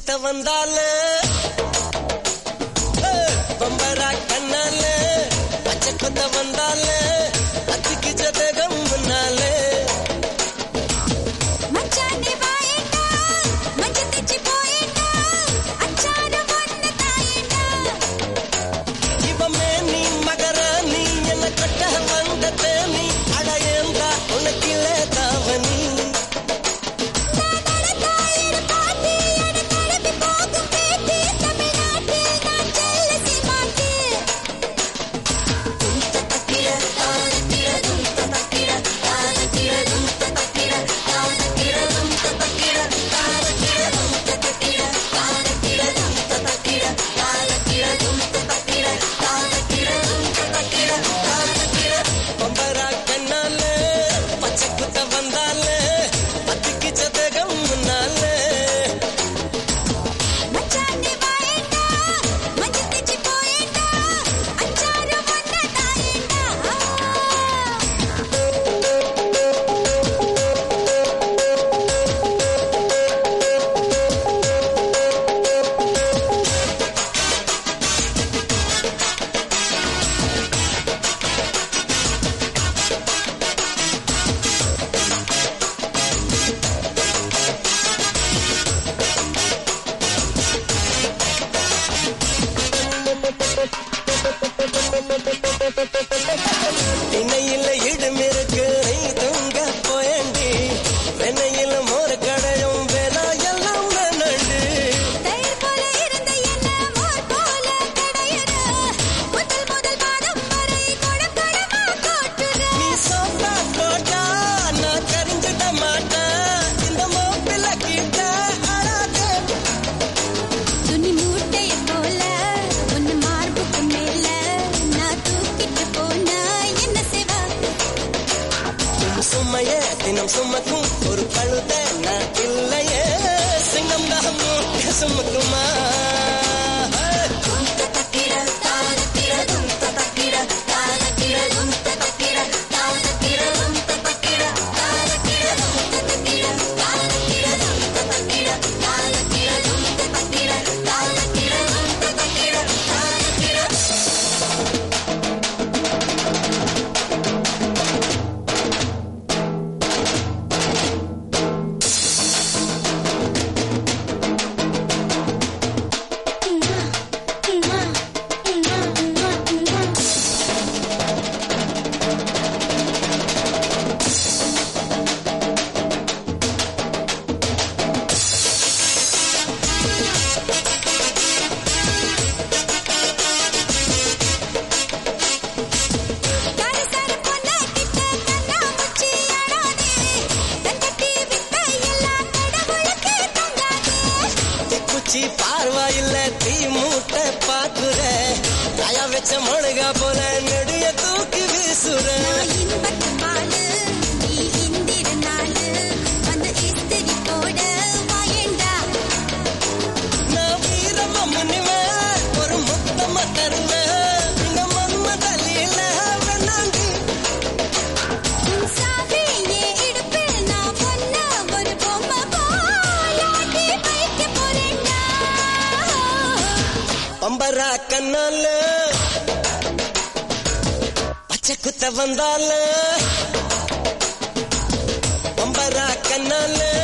குத்த வந்தால பம்பரா கண்ணால பச்சை குத்த வந்தால அத்திக்கு ஜதகம் முன்னாலே மச்சானே வாயேண்டா மஞ்ச தெச்சி போயேண்டா அச்சார ஒண்ணு தாயேண்டா இவமே நீ மகராணி என்ன கட்ட வந்த தேனி அடையேந்தா உனக்கிலே தாவணி நானட தாயிரு பாட்டி என கடந்து போகும் பேட்டி தமிழ்நாட்டில் நான் செல்ல சீமாட்டி தும்த தக்கிட தானக்கிட தும்த தக்கிட தானக்கிட தும்த தக்கிட தானக்கிட தும்த தக்கிட தானக்கிட தும்த தக்கிட தானக்கிட தும்த தக்கிட தானக்கிட தும்த தக்கிட தானக்கிட தும்த தக்கிட தானக்கிட பம்பரா கண்ணால பச்சை குத்த வந்தால அத்திக்கு ஜதகம் முன்னாலே மச்சானே வாயேண்டா மஞ்ச தெச்சி போயேண்டா அச்சார ஒண்ணு தாயேண்டா திணையில இடுமிருக்கு நீ தூங்க போயண்டி வெண்ணையில மோர் கடையும் வேலா எல்லாம் நண்டு தயிர் போல இருந்த என்ன மோர் போல கடையுற முதல் முதல் பாதம் வரை கொடக்கடமா கோட்டுற நீ சோப்பா போட்டா நான் கரிஞ்சிட மாட்டேன் இந்த மோப்பில கிட்ட அழாதே துணி மூட்டைய போல உன்னு மார்புக்கு மேல நான் தூக்கிட்டு போனா என்ன செய்வா உன் சுமையே தினம் சுமக்கும் ஒரு கழுத நான் இல்லையே சிங்கம் தான் மூட்டை சுமக்குமா தும்த தக்கிட தானக்கிட தும்த தக்கிட தானக்கிட தும்த தக்கிட தானக்கிட தும்த தக்கிட தானக்கிட தும்த தக்கிட தானக்கிட தும்த தக்கிட தானக்கிட தும்த தக்கிட தானக்கிட தும்த தக்கிட தானக்கிட காரசார பொண்ண கிட்ட கண்ணா முச்சி அடாதே கண்டட்டி வித்த எல்லாம் கடவுளுக்கு தங்காதே குச்சி பார்வாயில்ல தீ மூட்டை பாக்குற காயா வச்ச மொழுகா போல நெடிய தூக்கி வீசுற நான் இன்பத்து பாலு நீ இந்திர நாளு வந்து இஸ்திரி போட வாயேண்டா நான் வீரமா முன்னிவேன் ஒரு முத்தமா தருவேன் இந்த மன்மதலில வேணாண்டி உன் சாவி என் இடுப்பில் நான் பொண்ண ஒரு பொம்மை போலாட்டி வைக்க போறேன்டா பம்பரா கண்ணால பச்சை குத்த வந்தால பம்பரா கண்ணால